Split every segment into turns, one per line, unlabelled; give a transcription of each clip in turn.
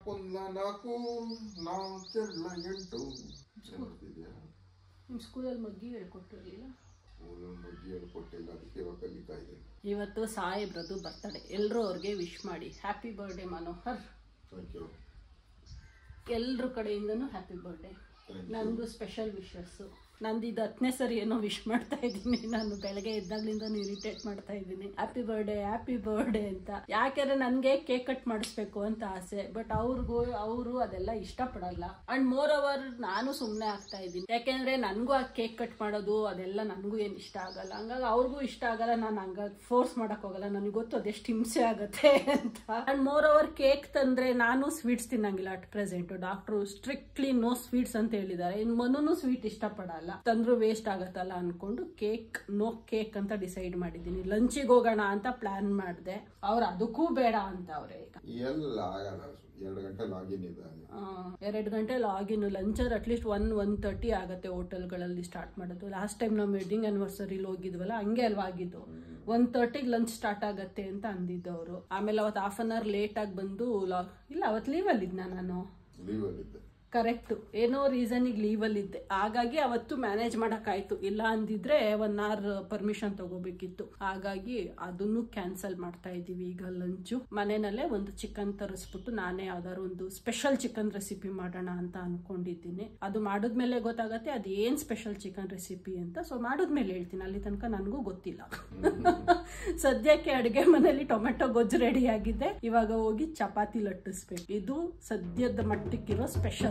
ನಾಲ್ಕೊಂದ್ಲ ನಾಲ್ಕು ನಾಲ್ಕೆಲ್ಲ ಎಂಟು ನೆನಪಿದ್ಯಾ
ನಿಮ್ಮ ಸ್ಕೂಲಲ್ಲಿ ಮಗ್ಗಿ ಹೇಳ್ಕೊಟ್ಟಿರಲಿಲ್ಲ
ಅವನು ಮಗ್ಗಿ ಹೇಳ್ಕೊಟ್ಟಿಲ್ಲ ಅದಕ್ಕೆ ಇವಾಗ ಕಲಿತಾ ಇದ್ದೀನಿ
ಇವತ್ತು ಸಾಹೇಬ್ರದ್ದು ಬರ್ತಡೆ ಎಲ್ಲರೂ ಅವ್ರಿಗೆ ವಿಶ್ ಮಾಡಿ happy birthday Manohar
thank you
ಎಲ್ಲರ ಕಡೆಯಿಂದನೂ ಹ್ಯಾಪಿ ಬರ್ಡೇ
Thank you.
ನಂದು ಸ್ಪೆಷಲ್ ವಿಶಸ್ಸು ನಂದು ಇದು ಹತ್ತನೇ ಸರಿ ಏನೋ ವಿಶ್ ಮಾಡ್ತಾ ಇದ್ದೀನಿ ನಾನು ಬೆಳಗ್ಗೆ ಎದ್ದಾಗ್ಲಿಂದ ಇರಿಟೇಟ್ ಮಾಡ್ತಾ ಇದ್ದೀನಿ ಹ್ಯಾಪಿ ಬರ್ಡೇ ಹ್ಯಾಪಿ ಬರ್ಡೇ ಅಂತ ಯಾಕೆಂದ್ರೆ ನನಗೆ ಕೇಕ್ ಕಟ್ ಮಾಡಿಸ್ಬೇಕು ಅಂತ ಆಸೆ ಬಟ್ ಅವ್ರಿಗೂ ಅವರು ಅದೆಲ್ಲ ಇಷ್ಟಪಡಲ್ಲ ಅಂಡ್ ಮೋರ್ ಓವರ್ ನಾನು ಸುಮ್ಮನೆ ಆಗ್ತಾ ಇದ್ದೀನಿ ಯಾಕೆಂದ್ರೆ ನನಗೂ ಆ ಕೇಕ್ ಕಟ್ ಮಾಡೋದು ಅದೆಲ್ಲ ನನಗೂ ಏನು ಇಷ್ಟ ಆಗಲ್ಲ ಹಂಗಾಗಿ ಅವ್ರಿಗೂ ಇಷ್ಟ ಆಗಲ್ಲ ನಾನು ಹಂಗಾಗಿ ಫೋರ್ಸ್ ಮಾಡಕ್ ಹೋಗಲ್ಲ ನನಗೆ ಗೊತ್ತು ಅದೆಷ್ಟು ಹಿಂಸೆ ಆಗುತ್ತೆ ಅಂತ ಅಂಡ್ ಮೋರ್ ಓವರ್ ಕೇಕ್ ತಂದ್ರೆ ನಾನು ಸ್ವೀಟ್ಸ್ ತಿನ್ನಂಗಿಲ್ಲ at present doctor strictly no sweets ಅಂತ ಹೇಳಿದ್ದಾರೆ ಇನ್ ಮನೂ ಸ್ವೀಟ್ ಇಷ್ಟಪಡಲ್ಲ ತಂದ್ರು ವೇಸ್ಟ್ ಆಗತ್ತಲ್ಲ ಅನ್ಕೊಂಡು ಕೇಕ್ ನೋ ಕೇಕ್ ಅಂತ ಡಿಸೈಡ್ ಮಾಡಿದ್ದೀನಿ ಲಂಚಿಗೆ ಹೋಗೋಣ ಅಂತ ಪ್ಲಾನ್ ಮಾಡಿದೆ ಅವ್ರು ಅದಕ್ಕೂ ಬೇಡ ಅಂತ ಅವ್ರೆ ಈಗ
ಎಲ್ಲ ಆಗಲ್ಲ ಎರಡು ಗಂಟೆ ಲಾಗಿನ್ ಇದೆ
ಎರಡು ಗಂಟೆ ಲಾಗಿನ್ ಲಂಚರ್ ಅಟ್ಲೀಸ್ಟ್ ಒನ್ ಒನ್ ತರ್ಟಿ ಆಗುತ್ತೆ ಹೋಟೆಲ್ಗಳಲ್ಲಿ ಸ್ಟಾರ್ಟ್ ಮಾಡೋದು ಲಾಸ್ಟ್ ಟೈಮ್ ನಾವು ವೆಡ್ಡಿಂಗ್ ಆನಿವರ್ಸರಿಲಿ ಹೋಗಿದ್ವಲ್ಲ ಹಂಗೆ ಅಲ್ವಾ ಆಗಿದ್ದು ಒನ್ ತರ್ಟಿಗೆ ಲಂಚ್ ಸ್ಟಾರ್ಟ್ ಆಗತ್ತೆ ಅಂತ ಅಂದಿದ್ದು ಅವರು ಆಮೇಲೆ ಅವತ್ತು ಹಾಫ್ ಅನ್ ಅವರ್ ಲೇಟ್ ಆಗಿ ಬಂದು ಲಾ ಇಲ್ಲ ಅವತ್ತು ಲೀವಲ್ಲಿದ್ನ ನಾನು
ಲೀವಲ್ಲಿದ್ದೆ
ಕರೆಕ್ಟ್ ಏನೋ ರೀಸನಿಗೆ ಲೀವಲ್ಲಿದ್ದೆ ಹಾಗಾಗಿ ಅವತ್ತು ಮ್ಯಾನೇಜ್ ಮಾಡೋಕ್ಕಾಯ್ತು ಇಲ್ಲ ಅಂದಿದ್ರೆ ಒನ್ ಅವರ್ ಪರ್ಮಿಷನ್ ತಗೋಬೇಕಿತ್ತು ಹಾಗಾಗಿ ಅದನ್ನು ಕ್ಯಾನ್ಸಲ್ ಮಾಡ್ತಾ ಇದ್ದೀವಿ ಈಗ ಲಂಚು ಮನೆಯಲ್ಲೇ ಒಂದು ಚಿಕನ್ ತರಿಸ್ಬಿಟ್ಟು ನಾನೇ ಯಾವ್ದಾದ್ರು ಒಂದು ಸ್ಪೆಷಲ್ ಚಿಕನ್ ರೆಸಿಪಿ ಮಾಡೋಣ ಅಂತ ಅನ್ಕೊಂಡಿದ್ದೀನಿ ಅದು ಮಾಡಿದ್ಮೇಲೆ ಗೊತ್ತಾಗತ್ತೆ ಅದು ಏನ್ ಸ್ಪೆಷಲ್ ಚಿಕನ್ ರೆಸಿಪಿ ಅಂತ ಸೊ ಮಾಡಿದ್ಮೇಲೆ ಹೇಳ್ತೀನಿ ಅಲ್ಲಿ ತನಕ ನನಗೂ ಗೊತ್ತಿಲ್ಲ ಸದ್ಯಕ್ಕೆ ಅಡುಗೆ ಮನೆಯಲ್ಲಿ ಟೊಮೆಟೊ ಗೊಜ್ಜು ರೆಡಿ ಆಗಿದೆ ಇವಾಗ ಹೋಗಿ ಚಪಾತಿ ಲಟ್ಟಿಸ್ಬೇಕು ಇದು ಸದ್ಯದ ಮಟ್ಟಕ್ಕಿರೋ special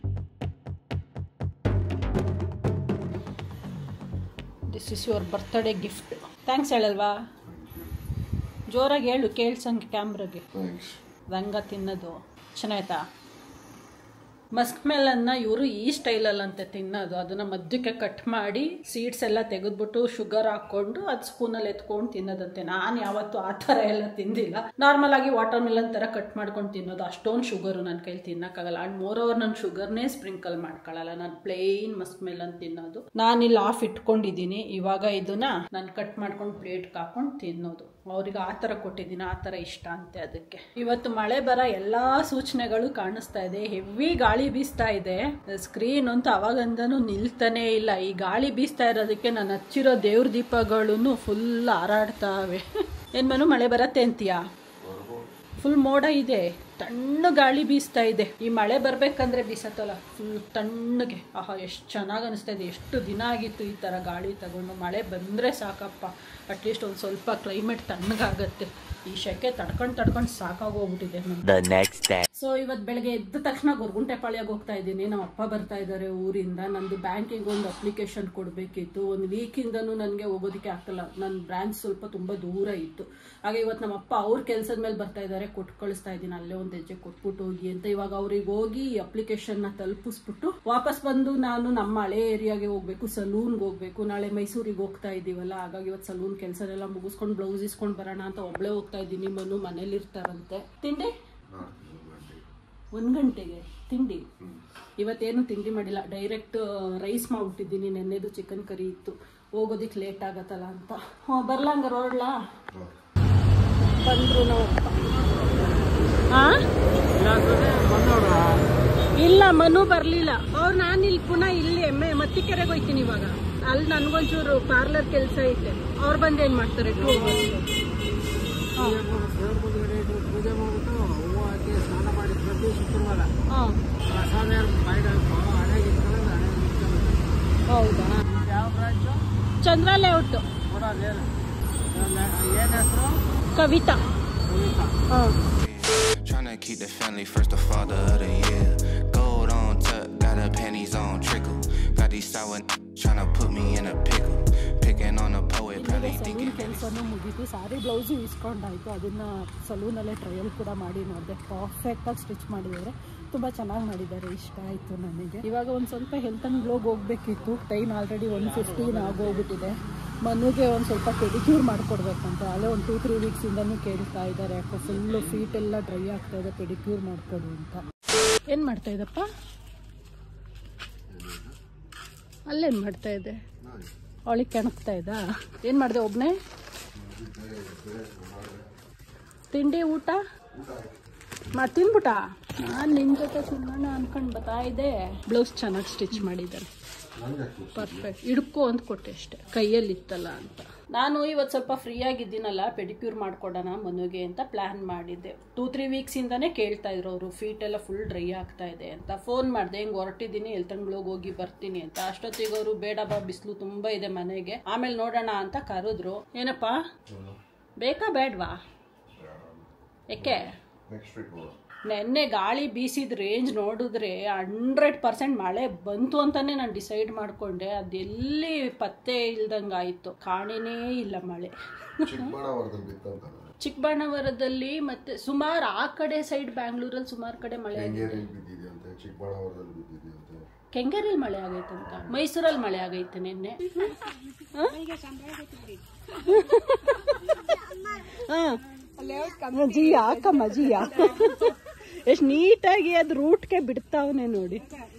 this is your birthday gift thanks ಹೇಳಲ್ವಾ ಜೋರಾಗಿ ಹೇಳು ಕೇಳ್ಸಂಗೆ ಕ್ಯಾಮ್ರಾಗೆ
ಥ್ಯಾಂಕ್ಸ್
ರಂಗ ತಿನ್ನೋದು ಚೆನ್ನಾಯ್ತಾ ಮಸ್ಕ್ ಮೆಲನ್ನ ಇವರು ಈ ಸ್ಟೈಲಲ್ಲಂತೆ ತಿನ್ನೋದು ಅದನ್ನ ಮಧ್ಯಕ್ಕೆ ಕಟ್ ಮಾಡಿ ಸೀಡ್ಸ್ ಎಲ್ಲ ತೆಗೆದ್ಬಿಟ್ಟು ಶುಗರ್ ಹಾಕೊಂಡು ಅದು ಸ್ಪೂನಲ್ಲಿ ಎತ್ಕೊಂಡು ತಿನ್ನೋದಂತೆ ನಾನು ಯಾವತ್ತೂ ಆ ಥರ ಎಲ್ಲ ತಿಂದಿಲ್ಲ ನಾರ್ಮಲ್ ಆಗಿ ವಾಟರ್ ಮೆಲನ್ ಥರ ಕಟ್ ಮಾಡ್ಕೊಂಡು ತಿನ್ನೋದು ಅಷ್ಟೊಂದು ಶುಗರು ನನ್ನ ಕೈಲಿ ತಿನ್ನಕ್ಕಾಗಲ್ಲ ಅಂಡ್ ಮೋರ್ ಓವರ್ ನಾನು ಶುಗರ್ನೇ ಸ್ಪ್ರಿಂಕಲ್ ಮಾಡ್ಕೊಳ್ಳಲ್ಲ ನಾನು ಪ್ಲೇನ್ ಮಸ್ಕ್ ಮೆಲನ್ ತಿನ್ನೋದು ನಾನು ಇಲ್ಲಿ ಆಫ್ ಇಟ್ಕೊಂಡಿದ್ದೀನಿ ಇವಾಗ ಇದನ್ನ ನಾನು ಕಟ್ ಮಾಡ್ಕೊಂಡು ಪ್ಲೇಟ್ಗೆ ಹಾಕೊಂಡು ತಿನ್ನೋದು ಅವ್ರಿಗೆ ಆ ಥರ ಕೊಟ್ಟಿದ್ದೀನಿ ಆ ಥರ ಇಷ್ಟ ಅಂತೆ ಅದಕ್ಕೆ ಇವತ್ತು ಮಳೆ ಬರ ಎಲ್ಲಾ ಸೂಚನೆಗಳು ಕಾಣಿಸ್ತಾ ಇದೆ ಹೆವಿ ಗಾಳಿ ಬೀಸ್ತಾ ಇದೆ ಸ್ಕ್ರೀನ್ ಅಂತೂ ಅವಾಗಂದನೂ ನಿಲ್ತಾನೆ ಇಲ್ಲ ಈ ಗಾಳಿ ಬೀಸ್ತಾ ಇರೋದಕ್ಕೆ ನಾನು ಹಚ್ಚಿರೋ ದೇವ್ರ ದೀಪಗಳು ಫುಲ್ ಹಾರಾಡ್ತಾವೆ ಏನ್ ಮನು ಮಳೆ ಬರತ್ತೆ ಅಂತೀಯಾ ಫುಲ್ ಮೋಡ ಇದೆ ತಣ್ಣ ಗಾಳಿ ಬೀಸ್ತಾ ಇದೆ ಈ ಮಳೆ ಬರ್ಬೇಕಂದ್ರೆ ಬೀಸತ್ತಲ್ಲ ಫುಲ್ ತಣ್ಣಗೆ ಆಹಾ ಎಷ್ಟು ಚೆನ್ನಾಗಿ ಅನಿಸ್ತಾ ಇದೆ ಎಷ್ಟು ದಿನ ಆಗಿತ್ತು ಈ ಥರ ಗಾಳಿ ತಗೊಂಡು ಮಳೆ ಬಂದರೆ ಸಾಕಪ್ಪ ಅಟ್ಲೀಸ್ಟ್ ಒಂದು ಸ್ವಲ್ಪ ಕ್ಲೈಮೇಟ್ ತಣ್ಣಗಾಗತ್ತೆ ಈ ಶೆಕೆ ತಡ್ಕೊಂಡು ತಡ್ಕೊಂಡು ಸಾಕಾಗೋಗ್ಬಿಟ್ಟಿದೆ ನಮ್ಗೆ
The next day.
ಸೊ ಇವತ್ತು ಬೆಳಗ್ಗೆ ಎದ್ದ ತಕ್ಷಣ ಗೊರಗುಂಟೆಪಾಳ್ಯಗೆ ಹೋಗ್ತಾ ಇದ್ದೀನಿ ನಮ್ಮ ಅಪ್ಪ ಬರ್ತಾ ಇದ್ದಾರೆ ಊರಿಂದ ನಂದು ಬ್ಯಾಂಕಿಗೆ ಒಂದು ಅಪ್ಲಿಕೇಶನ್ ಕೊಡಬೇಕಿತ್ತು ಒಂದು ವೀಕಿಂದನೂ ನನಗೆ ಹೋಗೋದಕ್ಕೆ ಆಗ್ತಿಲ್ಲ ನನ್ನ ಬ್ರಾಂಚ್ ಸ್ವಲ್ಪ ತುಂಬ ದೂರ ಇತ್ತು ಹಾಗೆ ಇವತ್ತು ನಮ್ಮ ಅಪ್ಪ ಅವ್ರ ಕೆಲಸದ ಮೇಲೆ ಬರ್ತಾ ಇದ್ದಾರೆ ಕೊಟ್ಟು ಕಳಿಸ್ತಾ ಇದ್ದೀನಿ ಅಲ್ಲೇ ಒಂದು ಹೆಜ್ಜೆ ಕೊಟ್ಬಿಟ್ಟು ಹೋಗಿ ಅಂತ ಇವಾಗ ಅವ್ರಿಗೆ ಹೋಗಿ ಅಪ್ಲಿಕೇಶನ್ನ ತಲುಪಿಸ್ಬಿಟ್ಟು ವಾಪಸ್ ಬಂದು ನಾನು ನಮ್ಮ ಹಳೆ ಏರಿಯಾಗೆ ಹೋಗ್ಬೇಕು ಸಲೂನ್ಗೆ ಹೋಗ್ಬೇಕು ನಾಳೆ ಮೈಸೂರಿಗೆ ಹೋಗ್ತಾ ಇದ್ದೀವಲ್ಲ ಹಾಗಾಗಿ ಇವತ್ತು ಸಲೂನ್ ಕೆಲಸನೆಲ್ಲ ಮುಗಿಸ್ಕೊಂಡು ಬ್ಲೌಸ್ ಇಸ್ಕೊಂಡು ಬರೋಣ ಅಂತ ಒಬ್ಳೆ ಹೋಗ್ತಾ ಇದ್ದೀನಿ ಮನು ಮನೇಲಿ ಇರ್ತಾರಂತೆ ತಿಂಡಿ ಒಂದು ಗಂಟೆಗೆ ತಿಂಡಿ ಇವತ್ತೇನು ತಿಂಡಿ ಮಾಡಿಲ್ಲ ಡೈರೆಕ್ಟ್ ರೈಸ್ ಮಾಡ್ಬಿಟ್ಟಿದ್ದೀನಿ ನೆನ್ನೆದು ಚಿಕನ್ ಕರಿ ಇತ್ತು ಹೋಗೋದಿಕ್ಕೆ ಲೇಟ್ ಆಗತ್ತಲ್ಲ ಅಂತ ಹ್ಞೂ ಬರ್ಲಂಗಾರ ಹೊರಡ್ಲಾ ಬಂದ್ರು ನಾವು ಆ? ಇಲ್ಲ ಮನು ಬರ್ಲಿಲ್ಲ ಅವ್ರು ನಾನು ಇಲ್ಲಿ ಪುನಃ ಇಲ್ಲಿ ಎಮ್ಮೆ ಮತ್ತಿಕೆರೆಗೆ ಹೋಯ್ತೀನಿ ಇವಾಗ ಅಲ್ಲಿ ನನ್ಗೊಂಚೂರು ಪಾರ್ಲರ್ ಕೆಲಸ ಐತೆ ಅವ್ರು ಬಂದು ಏನ್ ಮಾಡ್ತಾರೆ ಟೂ
ಪೂಜೆ ಮಾಡ್ಬಿಟ್ಟು ಹೂವು ಹಾಕಿ ಸ್ನಾನ ಮಾಡಿ ಪ್ರತಿ ಶುಕ್ರವಾರ
ಹಾಂ
ಪ್ರಸಾದ ಬಾಯ್ಡ್ ಹಾಕೋ ಹಣೆ ಇಟ್ಕೊಳ್ಳೋದು ಹಣೆ ಇಟ್ಕೊಳ್ಳೋದು
ಹೌದಾ
ಯಾವ ಬ್ರಾಂಚು
ಚಂದ್ರ ಲೇಔಟ್
ಕೊಡೋದೇನು ಏನು ಹೆಸರು
ಕವಿತಾ
ಕವಿತಾ
ಹಾಂ
Tryna keep the family first, the father of the year. Gold on tuck, got her panties on trickle. Got these sour n- tryna put me in a pickle. Picking on a poet, probably
salon
thinking.
ಕೆಲಸನೂ ಮುಗೀತು ಸಾರಿ blouse ಇಸ್ಕೊಂಡಾಯ್ತು ಅದನ್ನ ಸಲೂನಲ್ಲೇ trial ಕೂಡ ಮಾಡಿ ನೋಡಿದೆ ಪರ್ಫೆಕ್ಟಾಗಿ stitch ಮಾಡಿದ್ದಾರೆ ತುಂಬ ಚೆನ್ನಾಗಿ ಮಾಡಿದ್ದಾರೆ ಇಷ್ಟ ಆಯಿತು ನನಗೆ ಇವಾಗ ಒಂದು ಸ್ವಲ್ಪ ಹೆಲ್ತ್ ಆ್ಯಂಡ್ ಗ್ಲೋಗೆ ಹೋಗ್ಬೇಕಿತ್ತು ಟೈಮ್ ಆಲ್ರೆಡಿ ಒನ್ ಫಿಫ್ಟೀನ್ ಆಗೋಗ್ಬಿಟ್ಟಿದೆ ಮನುಗೆ ಒಂದು ಸ್ವಲ್ಪ ಪೆಡಿಕ್ಯೂರ್ ಮಾಡಿಕೊಡ್ಬೇಕಂತ ಅಲ್ಲೇ ಒಂದು ಟೂ ತ್ರೀ ವೀಕ್ಸಿಂದನೂ ಕೇಳ್ತಾ ಇದ್ದಾರೆ ಯಾಕೋ ಫುಲ್ಲು ಫೀಟ್ ಎಲ್ಲ ಡ್ರೈ ಆಗ್ತಾ ಇದೆ ಪೆಡಿಕ್ಯೂರ್ ಮಾಡಿಕೊಡು ಅಂತ ಏನು ಮಾಡ್ತಾ ಇದ್ದಪ್ಪ ಅಲ್ಲೇನು ಮಾಡ್ತಾ ಇದೆ ಅವಳಿಗೆ ಕೆಣಕ್ತಾ ಇದ್ದ ಏನು ಮಾಡಿದೆ ಒಬ್ಬನೇ ತಿಂಡಿ ಊಟ ಮಾ ತಿನ್ಬಿಟ್ಟ ನಾನು ನಿನ್ನ ಜೊತೆ ತಿನ್ನೋಣ ಅನ್ಕೊಂಡು ಬರ್ತಾ ಇದ್ದೆ ಬ್ಲೌಸ್ ಚೆನ್ನಾಗಿ ಸ್ಟಿಚ್ ಮಾಡಿದ್ದಾರೆ
ನಂಗೆ
ಪರ್ಫೆಕ್ಟ್ ಹಿಡ್ಕೊ ಅಂತ ಕೊಟ್ಟೆ ಅಷ್ಟೆ ಕೈಯಲ್ಲಿ ಇತ್ತಲ್ಲ ಅಂತ ನಾನು ಇವತ್ತು ಸ್ವಲ್ಪ ಫ್ರೀ ಆಗಿದ್ದೀನಲ್ಲ ಪೆಡಿಕ್ಯೂರ್ ಮಾಡ್ಕೊಡೋಣ ಮನುಗೆ ಅಂತ ಪ್ಲ್ಯಾನ್ ಮಾಡಿದ್ದೆ ಟೂ ತ್ರೀ ವೀಕ್ಸಿಂದನೇ ಕೇಳ್ತಾ ಇದ್ರು ಅವರು ಫೀಟ್ ಎಲ್ಲ ಫುಲ್ ಡ್ರೈ ಆಗ್ತಾ ಇದೆ ಅಂತ ಫೋನ್ ಮಾಡಿದೆ ಹಿಂಗೆ ಹೊರಟಿದ್ದೀನಿ ಎಲ್ತಂಗ್ಳೋಗಿ ಹೋಗಿ ಬರ್ತೀನಿ ಅಂತ ಅಷ್ಟೊತ್ತಿಗೆ ಅವರು ಬೇಡ ಬಾ ಬಿಸಿಲು ತುಂಬ ಇದೆ ಮನೆಗೆ ಆಮೇಲೆ ನೋಡೋಣ ಅಂತ ಕರೆದ್ರು ಏನಪ್ಪ ಬೇಕಾ ಬೇಡವಾ ಏಕೆ
ನೆಕ್ಸ್ಟ್ ವೀಕ್ ಹೋಗೋಣ
ನೆನ್ನೆ ಗಾಳಿ ಬೀಸಿದ ರೇಂಜ್ ನೋಡಿದ್ರೆ ಹಂಡ್ರೆಡ್ ಪರ್ಸೆಂಟ್ ಮಳೆ ಬಂತು ಅಂತಾನೆ ನಾನು ಡಿಸೈಡ್ ಮಾಡ್ಕೊಂಡೆ ಅದೆಲ್ಲಿ ಪತ್ತೆ ಇಲ್ದಂಗೆ ಆಯಿತು ಕಾಣೆನೇ ಇಲ್ಲ ಮಳೆ
ಚಿಕ್ಕಬಳ್ಳಾಪುರದಲ್ಲಿ ಬಿತ್ತಂತ
ಚಿಕ್ಕಬಳ್ಳಾಪುರದಲ್ಲಿ ಮತ್ತೆ ಸುಮಾರು ಆ ಕಡೆ ಸೈಡ್ ಬ್ಯಾಂಗ್ಳೂರಲ್ಲಿ ಸುಮಾರು ಕಡೆ ಮಳೆ ಆಗಿದೆ
ಕೆಂಗೇರಿಯಲ್ಲಿ ಬಿದ್ದಿದೆಯಂತೆ ಚಿಕ್ಕಬಳ್ಳಾಪುರದಲ್ಲಿ ಬಿದ್ದಿದೆಯಂತೆ
ಕೆಂಗೇರಿಯಲ್ಲಿ ಮಳೆ ಆಗೈತಂತ ಮೈಸೂರಲ್ಲಿ ಮಳೆ ಆಗೈತೆ ನಿನ್ನೆ ಜಿಯ ಅಕ್ಕಮ್ಮ ಜಿಯ ಎಷ್ಟು ನೀಟಾಗಿ ಅದು ರೂಟ್ಗೆ ಬಿಡ್ತಾವನೆ ನೋಡಿ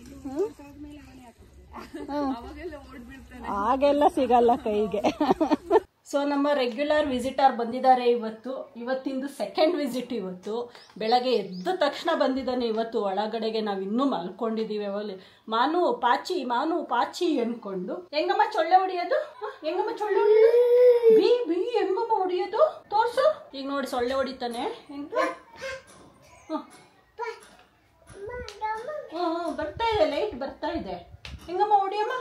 ಆಗೆಲ್ಲ ಸಿಗಲ್ಲ ಕೈಗೆ ಸೊ ನಮ್ಮ ರೆಗ್ಯುಲರ್ ವಿಸಿಟರ್ ಬಂದಿದ್ದಾರೆ ಇವತ್ತು ಇವತ್ತಿಂದು ಸೆಕೆಂಡ್ ವಿಸಿಟ್ ಇವತ್ತು ಬೆಳಗ್ಗೆ ಎದ್ದ ತಕ್ಷಣ ಬಂದಿದ್ದಾನೆ ಇವತ್ತು ಒಳಗಡೆಗೆ ನಾವು ಇನ್ನೂ ಮಲ್ಕೊಂಡಿದ್ದೀವಿ ಅವಲ್ಲಿ ಮಾನು ಪಾಚಿ ಮಾನು ಪಾಚಿ ಅನ್ಕೊಂಡು ಹೆಂಗಮ್ಮ ಚೊಳ್ಳೆ ಹೊಡಿಯೋದು ಹ? ಹೆಂಗಮ್ಮ ಚೊಳ್ಳೆ ಹೊಡಿಯೋದು ಬಿ ಬಿ ಹೆಂಗಮ್ಮ ಹೊಡಿಯೋದು ತೋರ್ಸು ಈಗ ನೋಡಿ ಸೊಳ್ಳೆ ಹೊಡಿತಾನೆ ಹೆಂಗ ಹ್ಮ್ ಹ್ಮ್, ಬರ್ತಾ ಇದೆ ಲೈಟ್ ಬರ್ತಾ ಇದೆ ಹೆಂಗಮ್ಮ ಹೊಡಿಯಮ್ಮ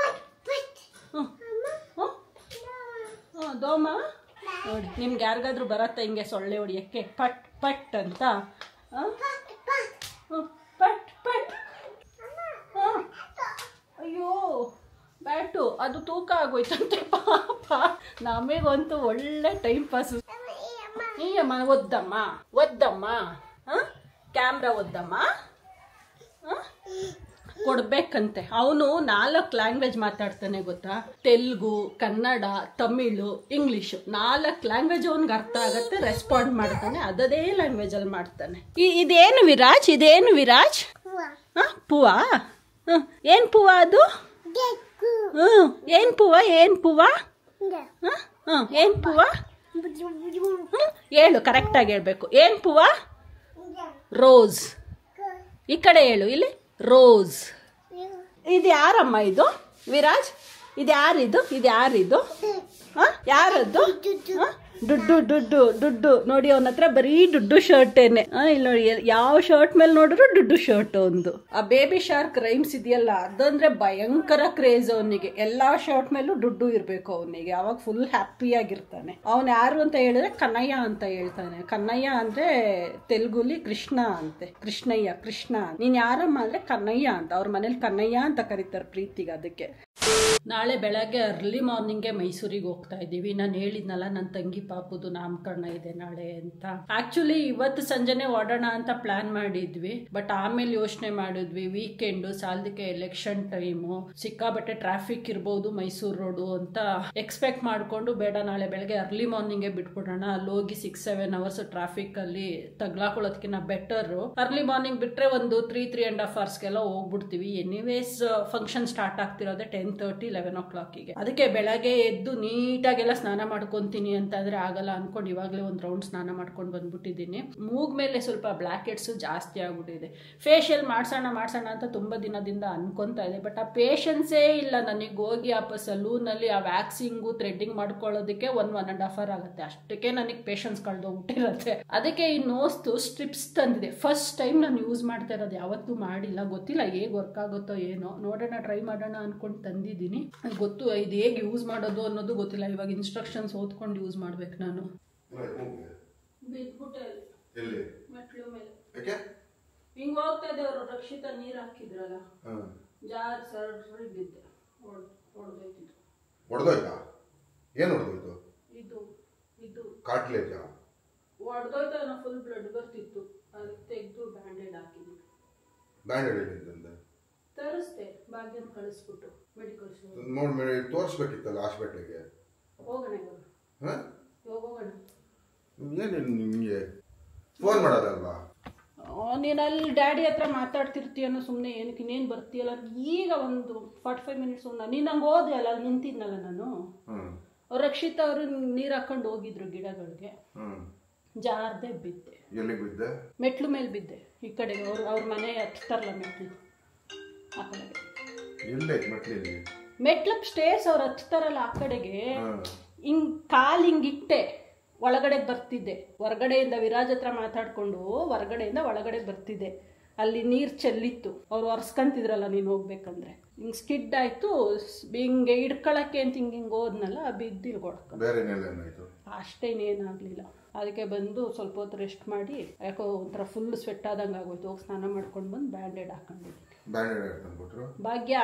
ಹ್ಮ್ ಹ್ಮ್ ಹ್ಮ್, ದೋಮ ನೋಡಿ ನಿಮ್ಗೆ ಯಾರಿಗಾದ್ರೂ ಬರತ್ತಾ ಹಿಂಗೆ ಸೊಳ್ಳೆ ಹೊಡಿಯಕ್ಕೆ ಪಟ್ ಪಟ್ ಅಂತ ಆ? ಹ್ಮ್, ಪಟ್ ಪಟ್ ಹ್ಮ್. ಅಯ್ಯೋ ಬ್ಯಾಟು ಅದು ತೂಕ ಆಗೋಯ್ತಂತೆ ಪಾಪ ನಮಗಂತೂ ಒಳ್ಳೆ ಟೈಮ್ ಪಾಸು ಅಮ್ಮ ಒದ್ದಮ್ಮ ಒದ್ದಮ್ಮ ಕ್ಯಾಮ್ರಾ ಒದ್ದಮ್ಮ ಆ? ಕೊಡ್ಬೇಕಂತೆ ಅವನು ನಾಲ್ಕು ಲ್ಯಾಂಗ್ವೇಜ್ ಮಾತಾಡ್ತಾನೆ ಗೊತ್ತಾ ತೆಲುಗು ಕನ್ನಡ ತಮಿಳು ಇಂಗ್ಲಿಷು ನಾಲ್ಕು ಲ್ಯಾಂಗ್ವೇಜ್ ಅವನಿಗೆ ಅರ್ಥ ಆಗತ್ತೆ ರೆಸ್ಪಾಂಡ್ ಮಾಡ್ತಾನೆ ಅದದೇ ಲ್ಯಾಂಗ್ವೇಜ್ ಅಲ್ಲಿ ಮಾಡ್ತಾನೆ ಈ- ಇದೇನು ವಿರಾಜ್ ಇದೇನು ವಿರಾಜ್ ಹಾ ಪೂವಾ ಹ್ಮ್. ಏನ್ ಪೂವ ಅದು ಹ್ಮ್ ಏನ್ ಪೂವ ಏನ್ ಪೂವ ಹ? ಹ್ಮ್ ಏನ್ ಪೂವ ಹ್ಮ್ ಹೇಳು ಕರೆಕ್ಟಾಗಿ ಹೇಳ್ಬೇಕು ಏನ್ ಪೂವ ರೋಸ್ ಈ ಕಡೆ ಹೇಳು ಇಲ್ಲಿ ರೋಸ್ ಇದು ಯಾರಮ್ಮ ಇದು ವಿರಾಜ್ ಇದು ಯಾರಿದು ಇದು ಯಾರಿದು ಹ? ಯಾರದ್ದು ಹ? ದುಡ್ಡು ದುಡ್ಡು ದುಡ್ಡು ನೋಡಿ ಅವನ ಹತ್ರ ಬರೀ ದುಡ್ಡು ಶರ್ಟೇನೆ ಇಲ್ಲಿ ನೋಡಿ ಎಲ್- ಯಾವ ಶರ್ಟ್ ಮೇಲೆ ನೋಡಿದ್ರು ದುಡ್ಡು ಶರ್ಟ್ ಒಂದು ಆ ಬೇಬಿ ಶಾರ್ಕ್ ರೈಮ್ಸ್ ಇದೆಯಲ್ಲ ಅದಂದ್ರೆ ಭಯಂಕರ ಕ್ರೇಜ್ ಅವನಿಗೆ ಎಲ್ಲಾ ಶರ್ಟ್ ಮೇಲೂ ದುಡ್ಡು ಇರ್ಬೇಕು ಅವನಿಗೆ ಅವಾಗ ಫುಲ್ ಹ್ಯಾಪಿ ಆಗಿರ್ತಾನೆ ಅವನ್ ಯಾರು ಅಂತ ಹೇಳಿದ್ರೆ ಕನ್ನಯ್ಯ ಅಂತ ಹೇಳ್ತಾನೆ ಕನ್ನಯ್ಯ ಅಂದ್ರೆ ತೆಲುಗುಲಿ ಕೃಷ್ಣ ಅಂತೆ ಕೃಷ್ಣಯ್ಯ ಕೃಷ್ಣ ನೀನ್ ಯಾರಮ್ಮ ಅಂದ್ರೆ ಕನ್ನಯ್ಯ ಅಂತ ಅವ್ರ ಮನೇಲಿ ಕನ್ನಯ್ಯ ಅಂತ ಕರೀತಾರೆ ಪ್ರೀತಿಗೆ ಅದಕ್ಕೆ ನಾಳೆ ಬೆಳಗ್ಗೆ ಅರ್ಲಿ ಮಾರ್ನಿಂಗ್ಗೆ ಮೈಸೂರಿಗೆ ಹೋಗ್ತಾ ಇದ್ದೀವಿ ನಾನು ಹೇಳಿದ್ನಲ್ಲ ನನ್ನ ತಂಗಿ ಪಾಪುದು ನಾಮಕರಣ ಇದೆ ನಾಳೆ ಅಂತ ಆಕ್ಚುಲಿ ಇವತ್ತು ಸಂಜೆನೆ ಓಡೋಣ ಅಂತ ಪ್ಲಾನ್ ಮಾಡಿದ್ವಿ ಬಟ್ ಆಮೇಲೆ ಯೋಚನೆ ಮಾಡಿದ್ವಿ ವೀಕೆಂಡು ಸಾಲದಕ್ಕೆ ಎಲೆಕ್ಷನ್ ಟೈಮು ಸಿಕ್ಕಾಬಟ್ಟೆ ಟ್ರಾಫಿಕ್ ಇರ್ಬೋದು ಮೈಸೂರು ರೋಡು ಅಂತ ಎಕ್ಸ್ಪೆಕ್ಟ್ ಮಾಡಿಕೊಂಡು ಬೇಡ ನಾಳೆ ಬೆಳಗ್ಗೆ ಅರ್ಲಿ ಮಾರ್ನಿಂಗೇ ಬಿಟ್ಬಿಡೋಣ ಅಲ್ಲಿ ಹೋಗಿ ಸಿಕ್ಸ್ ಸೆವೆನ್ ಅವರ್ಸ್ ಟ್ರಾಫಿಕ್ ಅಲ್ಲಿ ತಗ್ಲಾಕೊಳ್ಳೋದಕ್ಕಿಂತ ಬೆಟರ್ ಅರ್ಲಿ ಮಾರ್ನಿಂಗ್ ಬಿಟ್ರೆ ಒಂದು ತ್ರೀ ತ್ರೀ ಅಂಡ್ ಹಾಫ್ ಅವರ್ಸ್ಗೆಲ್ಲ ಹೋಗ್ಬಿಡ್ತೀವಿ ಎನಿವೇಸ್ ಫಂಕ್ಷನ್ ಸ್ಟಾರ್ಟ್ ಆಗ್ತಿರೋದೇ ಟೆನ್ ತರ್ಟಿ ಲೆವೆನ್ ಓ ಕ್ಲಾಕಿಗೆ ಅದಕ್ಕೆ ಬೆಳಗ್ಗೆ ಎದ್ದು ನೀಟಾಗೆಲ್ಲ ಸ್ನಾನ ಮಾಡ್ಕೊತೀನಿ ಅಂತಂದ್ರೆ ಆಗಲ್ಲ ಅನ್ಕೊಂಡು ಇವಾಗಲೇ ಒಂದು ರೌಂಡ್ ಸ್ನಾನ ಮಾಡ್ಕೊಂಡು ಬಂದ್ಬಿಟ್ಟಿದ್ದೀನಿ ಮೂಗ್ ಮೇಲೆ ಸ್ವಲ್ಪ ಬ್ಲ್ಯಾಕ್ ಹೆಡ್ಸು ಜಾಸ್ತಿ ಆಗ್ಬಿಟ್ಟಿದೆ ಫೇಶಿಯಲ್ ಮಾಡ್ಸೋಣ ಮಾಡ್ಸೋಣ ಅಂತ ತುಂಬ ದಿನದಿಂದ ಅನ್ಕೊಂತಾ ಇದೆ ಬಟ್ ಆ ಪೇಷನ್ಸೇ ಇಲ್ಲ ನನಗೆ ಹೋಗಿ ಆ ಸಲೂನಲ್ಲಿ ಆ ವ್ಯಾಕ್ಸಿಂಗು ಥ್ರೆಡ್ಡಿಂಗ್ ಮಾಡ್ಕೊಳ್ಳೋದಕ್ಕೆ one one and half hour ಆಗುತ್ತೆ ಅಷ್ಟಕ್ಕೆ ನನಗೆ ಪೇಷನ್ಸ್ ಕಳೆದೋಗ್ಬಿಟ್ಟಿರುತ್ತೆ ಅದಕ್ಕೆ ಈ ನೋಸ್ತು ಸ್ಟ್ರಿಪ್ಸ್ ತಂದಿದೆ ಫಸ್ಟ್ ಟೈಮ್ ನಾನು ಯೂಸ್ ಮಾಡ್ತಾ ಇರೋದು ಯಾವತ್ತೂ ಮಾಡಿಲ್ಲ ಗೊತ್ತಿಲ್ಲ ಹೇಗೆ ವರ್ಕ್ ಆಗುತ್ತೋ ಏನೋ ನೋಡೋಣ ಟ್ರೈ ಮಾಡೋಣ ಅನ್ಕೊಂಡು ತಂದಿದ್ದೀನಿ ಅದು ಗೊತ್ತು ಇದು ಹೇಗೆ ಯೂಸ್ ಮಾಡೋದು ಅನ್ನೋದು ಗೊತ್ತಿಲ್ಲ ಇವಾಗ ಇನ್ಸ್ಟ್ರಕ್ಷನ್ಸ್ ಓದ್ಕೊಂಡು ಯೂಸ್ ಮಾಡ್ಬೇಕು ನಾನು ಬಿದ್ಬಿಟ್ಟೆ
ಎಲ್ಲಿ
ಮೆಟ್ಲು ಮೇಲೆ
ಯಾಕೆ
ಹಿಂಗ್ ಹೋಗ್ತಾ ಇದ್ದವ್ರು ರಕ್ಷಿತ ನೀರ್ ಹಾಕಿದ್ರಲ್ಲ
ಹಾಂ
ಜಾರ್ ಸರ್ರಿ ಬಿದ್ದೆ ಹೊಡೆದೈತಿದ್ದು
ಹೊಡೆದೋಯ್ತಾ ಏನು ಹೊಡೆದೋಯ್ತು
ಇದು ಇದು
ಕಾಟ್ಲೇಜಾ
ಹೊಡೆದೋಯ್ತು ಅನ್ನೋ ಫುಲ್ ಬ್ಲಡ್ ಬರ್ತಿತ್ತು ಅದಕ್ಕೆ ತೆಗೆದು ಬ್ಯಾಂಡೇಡ್ ಹಾಕಿದ್ವಿ
ಬ್ಯಾಂಡೆಡ್ ಎಲ್ಲಿಂದ
ತರಿಸ್ದೆ ಭಾಗ್ಯನ ಕಳಿಸ್ಬಿಟ್ಟು ಮೆಡಿಕಲ್ ಸ್ಟೋರ್
ನೋಡಿ ಮೇಡಮ್ ತೋರಿಸ್ಬೇಕಿತ್ತಲ್ಲ ಹಾಸ್ಪಿಟ್ಲಿಗೆ
ಹೋಗೋಣ ಇವಾಗ
ಹಾಂ
ಇವಾಗ ಹೋಗೋಣ
ಏನು ನಿಮಗೆ ಫೋನ್ ಮಾಡೋದಲ್ವಾ
ನೀನು ಅಲ್ಲಿ ಡ್ಯಾಡಿ ಹತ್ರ ಮಾತಾಡ್ತಿರ್ತೀಯನೋ ಸುಮ್ಮನೆ ಏನಕ್ಕೆ ಇನ್ನೇನು ಬರ್ತೀಯಲ್ಲ ಈಗ ಒಂದು ಫಾರ್ಟಿ ಫೈವ್ ಮಿನಿಟ್ಸ್ ಒಂದು ನೀನು ಹಂಗೆ ಹೋದೆ ಅಲ್ಲ ಅಲ್ಲಿ ನಿಂತಿದ್ನಲ್ಲ ನಾನು
ಹ್ಞೂ
ಅವ್ರು ರಕ್ಷಿತ ಅವರು ನೀರು ಹಾಕೊಂಡು ಹೋಗಿದ್ರು ಗಿಡಗಳಿಗೆ
ಹ್ಞೂ
ಜಾರದೆ ಬಿದ್ದೆ
ಎಲ್ಲಿಗೆ ಬಿದ್ದೆ
ಮೆಟ್ಲು ಮೇಲೆ ಬಿದ್ದೆ ಈ ಕಡೆಗೆ ಅವ್ರು ಅವ್ರ ಮನೆ ಹತ್ತರಲ್ಲ ಮೆಟ್ಲು ಆ ಕಡೆಗೆ
ಎಲ್ಲೇ ಮೆಟ್ಲಿಲ್ಲಿ
ಮೆಟ್ಲು ಸ್ಟೇರ್ಸ್ ಅವ್ರು ಹತ್ತಾರಲ್ಲ ಆ ಕಡೆಗೆ
ಹಾಂ
ಹಿಂಗ್ ಕಾಲ್ ಹಿಂಗ್ ಇಟ್ಟೆ ಒಳಗಡೆ ಬರ್ತಿದ್ದೆ ಹೊರಗಡೆಯಿಂದ ವಿರಾಜ್ ಹತ್ರ ಮಾತಾಡ್ಕೊಂಡು ಹೊರಗಡೆಯಿಂದ ಒಳಗಡೆ ಬರ್ತಿದ್ದೆ ಅಲ್ಲಿ ನೀರು ಚೆಲ್ಲಿತ್ತು ಅವ್ರು ಒರೆಸ್ಕೊಂತಿದ್ರಲ್ಲ ನೀನು ಹೋಗ್ಬೇಕಂದ್ರೆ ಹಿಂಗ್ ಸ್ಕಿಡ್ ಆಯ್ತು ಸ್- ಹಿಂಗೆ ಹಿಡ್ಕೊಳಕ್ಕೆ ಅಂತ ಹಿಂಗೆ ಹಿಂಗೆ ಹೋದ್ನಲ್ಲ ಬಿದ್ದಿಲ್ ಕೊಡ್ಕ
ಬೇರೆ ಏನಾಯ್ತು
ಅಷ್ಟೇ ಇನ್ನೇನಾಗಲಿಲ್ಲ ಅದಕ್ಕೆ ಬಂದು ಸ್ವಲ್ಪ ಹೊತ್ತು ರೆಸ್ಟ್ ಮಾಡಿ ಯಾಕೋ ಒಂಥರ ಫುಲ್ ಸ್ವೆಟ್ ಆದಂಗೆ ಆಗೋಯ್ತು ಹೋಗಿ ಸ್ನಾನ ಮಾಡ್ಕೊಂಡು ಬಂದು ಬ್ಯಾಂಡೇಡ್ ಹಾಕೊಂಡಿದ್ದೀನಿ
ಬ್ಯಾಂಡೇಡ್ ತಂದ್ಬಿಟ್ರು
ಭಾಗ್ಯ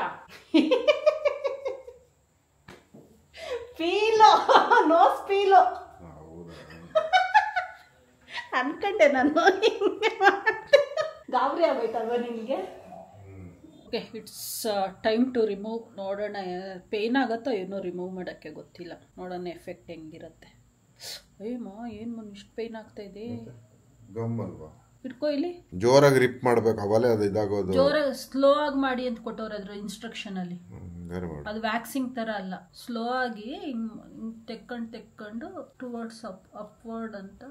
ಫೀಲು ನೋಸ್ ಫೀಲು
ಹೌದಾ
ಅನ್ಕಂಡೆ ನಾನು ಹಿಂಗೆ ಮಾಡ್ದೆ. ಗಾಬರಿ ಆಗೋಯ್ತಲ್ವ ನಿನಗೆ okay it's time to remove ನೋಡೋಣ ಪೇಯ್ನ್ ಆಗುತ್ತೋ ಏನೋ ರಿಮೂವ್ ಮಾಡೋಕ್ಕೆ ಗೊತ್ತಿಲ್ಲ ನೋಡೋಣ ಎಫೆಕ್ಟ್ ಹೆಂಗಿರುತ್ತೆ ಅಯ್ಯಮ್ಮ ಏನು ಮನ್ ಇಷ್ಟು ಪೇಯ್ನ್ ಆಗ್ತಾ ಇದೆ
ಗಮ್ ಅಲ್ವಾ
ಇಟ್ಕೋ ಇಲ್ಲಿ
ಜೋರಾಗಿ ರಿಪ್ ಮಾಡ್ಬೇಕು ಅವಲೇ ಅದು ಇದಾಗೋದು
ಜೋರಾಗಿ ಸ್ಲೋ ಆಗಿ ಮಾಡಿ ಅಂತ ಕೊಟ್ಟವ್ರು ಅದ್ರ ಇನ್ಸ್ಟ್ರಕ್ಷನಲ್ಲಿ
ಹ್ಮ್, ಬೇರೆ ಮಾಡು
ಅದು ವ್ಯಾಕ್ಸಿಂಗ್ ಥರ ಅಲ್ಲ ಸ್ಲೋ ಆಗಿ ಹಿಂಗ್ ಹಿಂಗ್ ತೆಕ್ಕೊಂಡು ತೆಕ್ಕೊಂಡು ಟುವರ್ಡ್ಸ್ ಅಪ್ ಅಪ್ವರ್ಡ್ ಅಂತ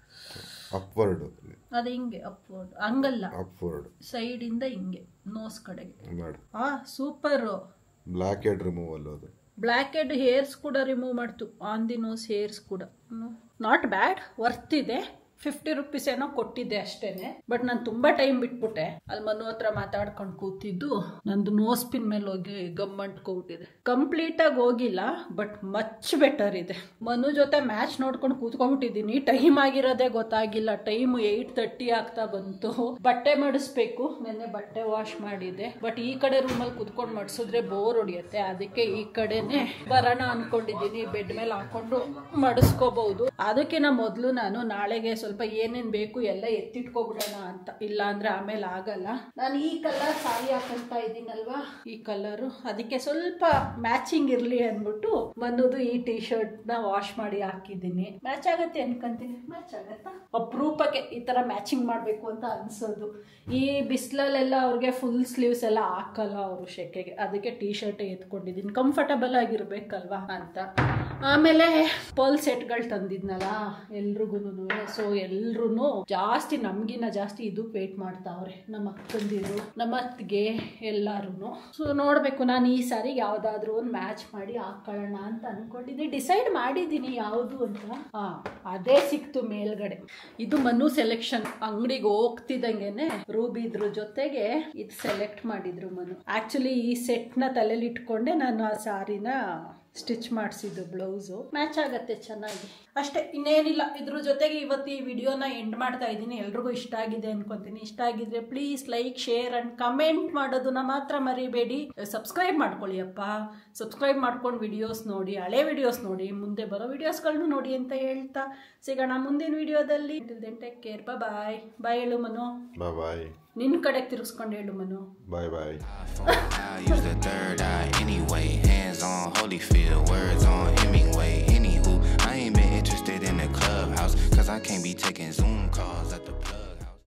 ಅಪ್ವರ್ಡ್
ಅದು ಹಿಂಗೆ ಅಪ್ವರ್ಡ್ ಹಂಗಲ್ಲ
ಅಪ್ವರ್ಡ್
ಸೈಡಿಂದ ಹಿಂಗೆ ನೋಸ್ ಕಡೆಗೆ
ಮಾಡಿ
ಆ ಸೂಪರು
ಬ್ಲ್ಯಾಕ್ ಹೆಡ್ ರಿಮೂವಲ್ ಅದು
ಬ್ಲ್ಯಾಕ್ ಹೆಡ್ ಹೇರ್ಸ್ ಕೂಡ ರಿಮೂವ್ ಮಾಡ್ತು ಆನ್ ದಿ ನೋಸ್ ಹೇರ್ಸ್ ಕೂಡ ನಾಟ್ ಬ್ಯಾಡ್ ವರ್ತ್ ಇದೆ ಫಿಫ್ಟಿ ರುಪೀಸ್ ಏನೋ ಕೊಟ್ಟಿದ್ದೆ ಅಷ್ಟೇನೆ ಬಟ್ ನಾನು ತುಂಬಾ ಟೈಮ್ ಬಿಟ್ಬಿಟ್ಟೆ ಅಲ್ಲಿ ಮನು ಹತ್ರ ಮಾತಾಡ್ಕೊಂಡು ಕೂತಿದ್ದು ನಂದು ನೋಸ್ ಪಿನ್ ಮೇಲೆ ಹೋಗಿ ಗಮ್ ಅಂಟ್ಕೊಬಿಟ್ಟಿದೆ ಕಂಪ್ಲೀಟ್ ಆಗಿ ಹೋಗಿಲ್ಲ ಬಟ್ ಮಚ್ ಬೆಟರ್ ಇದೆ ಮನು ಜೊತೆ ಮ್ಯಾಚ್ ನೋಡ್ಕೊಂಡು ಕೂತ್ಕೊಂಡ್ಬಿಟ್ಟಿದ್ದೀನಿ ಟೈಮ್ ಆಗಿರೋದೇ ಗೊತ್ತಾಗಿಲ್ಲ ಟೈಮ್ ಏಯ್ಟ್ ತರ್ಟಿ ಆಗ್ತಾ ಬಂತು ಬಟ್ಟೆ ಮಡಿಸ್ಬೇಕು ನೆನ್ನೆ ಬಟ್ಟೆ ವಾಶ್ ಮಾಡಿದೆ ಬಟ್ ಈ ಕಡೆ ರೂಮಲ್ಲಿ ಕುತ್ಕೊಂಡು ಮಡ್ಸಿದ್ರೆ ಬೋರ್ ಹೊಡಿಯುತ್ತೆ ಅದಕ್ಕೆ ಈ ಕಡೆನೆ ಬರೋಣ ಅನ್ಕೊಂಡಿದ್ದೀನಿ ಬೆಡ್ ಮೇಲೆ ಹಾಕೊಂಡು ಮಡಿಸ್ಕೋಬಹುದು ಅದಕ್ಕಿಂತ ಮೊದಲು ನಾನು ನಾಳೆಗೆ ಸ್ವಲ್ಪ ಏನೇನ್ ಬೇಕು ಎಲ್ಲ ಎತ್ತಿಟ್ಕೊಬಿಡೋಣ ಅಂತ ಇಲ್ಲ ಅಂದ್ರೆ ಆಮೇಲೆ ಆಗಲ್ಲ ನಾನು ಈ ಕಲರ್ ಸಾರಿ ಹಾಕಂತ ಇದ್ದೀನಲ್ವಾ ಈ ಕಲರು ಅದಕ್ಕೆ ಸ್ವಲ್ಪ ಮ್ಯಾಚಿಂಗ್ ಇರ್ಲಿ ಅಂದ್ಬಿಟ್ಟು ಬಂದದು ಈ ಟಿ ಶರ್ಟ್ ನ ವಾಶ್ ಮಾಡಿ ಹಾಕಿದ್ದೀನಿ ಮ್ಯಾಚ್ ಆಗತ್ತೆ ಅನ್ಕೊಂತೀನಿ ಮ್ಯಾಚ್ ಆಗತ್ತಾ ಅಪರೂಪಕ್ಕೆ ಈ ತರ ಮ್ಯಾಚಿಂಗ್ ಮಾಡಬೇಕು ಅಂತ ಅನ್ಸೋದು ಈ ಬಿಸಿಲಲ್ಲೆಲ್ಲ ಅವ್ರಿಗೆ ಫುಲ್ ಸ್ಲೀವ್ಸ್ ಎಲ್ಲ ಹಾಕಲ್ಲ ಅವರು ಶೆಕೆಗೆ ಅದಕ್ಕೆ ಟಿ ಶರ್ಟ್ ಎತ್ಕೊಂಡಿದ್ದೀನಿ ಕಂಫರ್ಟಬಲ್ ಆಗಿರ್ಬೇಕಲ್ವಾ ಅಂತ ಆಮೇಲೆ ಪರ್ಲ್ ಸೆಟ್ಗಳು ತಂದಿದ್ನಲ್ಲ ಎಲ್ರಿಗೂ ಸೊ ಎಲ್ರು ಜಾಸ್ತಿ ನಮ್ಗಿನ ಜಾಸ್ತಿ ಇದು ವೇಟ್ ಮಾಡ್ತಾವ್ರೆ ನಮ್ಮ ಅಕ್ಕಂದಿರು ನಮ್ಮ ಅತ್ತಿಗೆ ಎಲ್ಲಾರು ಸೊ ನೋಡ್ಬೇಕು ನಾನು ಈ ಸಾರಿ ಯಾವ್ದಾದ್ರು ಒಂದು ಮ್ಯಾಚ್ ಮಾಡಿ ಹಾಕೊಳ್ಳೋಣ ಅಂತ ಅನ್ಕೊಂಡಿದ್ದೀನಿ ಡಿಸೈಡ್ ಮಾಡಿದ್ದೀನಿ ಯಾವುದು ಅಂತ ಹಾ ಅದೇ ಸಿಕ್ತು ಮೇಲ್ಗಡೆ ಇದು ಮನು ಸೆಲೆಕ್ಷನ್ ಅಂಗಡಿಗೆ ಹೋಗ್ತಿದ್ದಂಗೆನೆ ರೂಬಿ ಇದ್ರ ಜೊತೆಗೆ ಇದು ಸೆಲೆಕ್ಟ್ ಮಾಡಿದ್ರು ಮನು ಆಕ್ಚುಲಿ ಈ ಸೆಟ್ ನ ತಲೆಲಿ ಇಟ್ಕೊಂಡೆ ನಾನು ಆ ಸಾರಿನ ಸ್ಟಿಚ್ ಮಾಡಿಸಿದ್ದು ಬ್ಲೌಸು ಮ್ಯಾಚ್ ಆಗತ್ತೆ ಚೆನ್ನಾಗಿ ಅಷ್ಟೇ ಇನ್ನೇನಿಲ್ಲ ಇದ್ರ ಜೊತೆಗೆ ಇವತ್ತು ಈ ವಿಡಿಯೋನ ಎಂಡ್ ಮಾಡ್ತಾ ಇದ್ದೀನಿ ಎಲ್ರಿಗೂ ಇಷ್ಟ ಆಗಿದೆ ಅನ್ಕೊಂತೀನಿ ಇಷ್ಟ ಆಗಿದ್ರೆ please like share and comment ಮಾಡೋದನ್ನ ಮಾತ್ರ ಮರಿಬೇಡಿ ಸಬ್ಸ್ಕ್ರೈಬ್ ಮಾಡ್ಕೊಳ್ಳಿ ಅಪ್ಪ ಸಬ್ಸ್ಕ್ರೈಬ್ ಮಾಡ್ಕೊಂಡು ವಿಡಿಯೋಸ್ ನೋಡಿ ಹಳೆ ವಿಡಿಯೋಸ್ ನೋಡಿ ಮುಂದೆ ಬರೋ ವಿಡಿಯೋಸ್ಗಳನ್ನು ನೋಡಿ ಅಂತ ಹೇಳ್ತಾ ಸಿಗೋಣ ಮುಂದಿನ ವಿಡಿಯೋದಲ್ಲಿ ಟೇಕ್ ಕೇರ್ ಬಾಯ್ ಬಾಯ್ ಹೇಳು ಮನು
ಬಾಯ್ ಬಾಯ್
ನಿನ್ನ ಕಡೆಗೆ ತಿರ್ಗಿಸ್ಕೊಂಡು ಹೇಳು ಮನು
ಬಾಯ್ ಬಾಯ್
I use the third eye anyway. Hands on Holyfield, words on Hemingway. Anywho, I ain't been interested in the clubhouse, cause I can't be taking Zoom calls at the plug.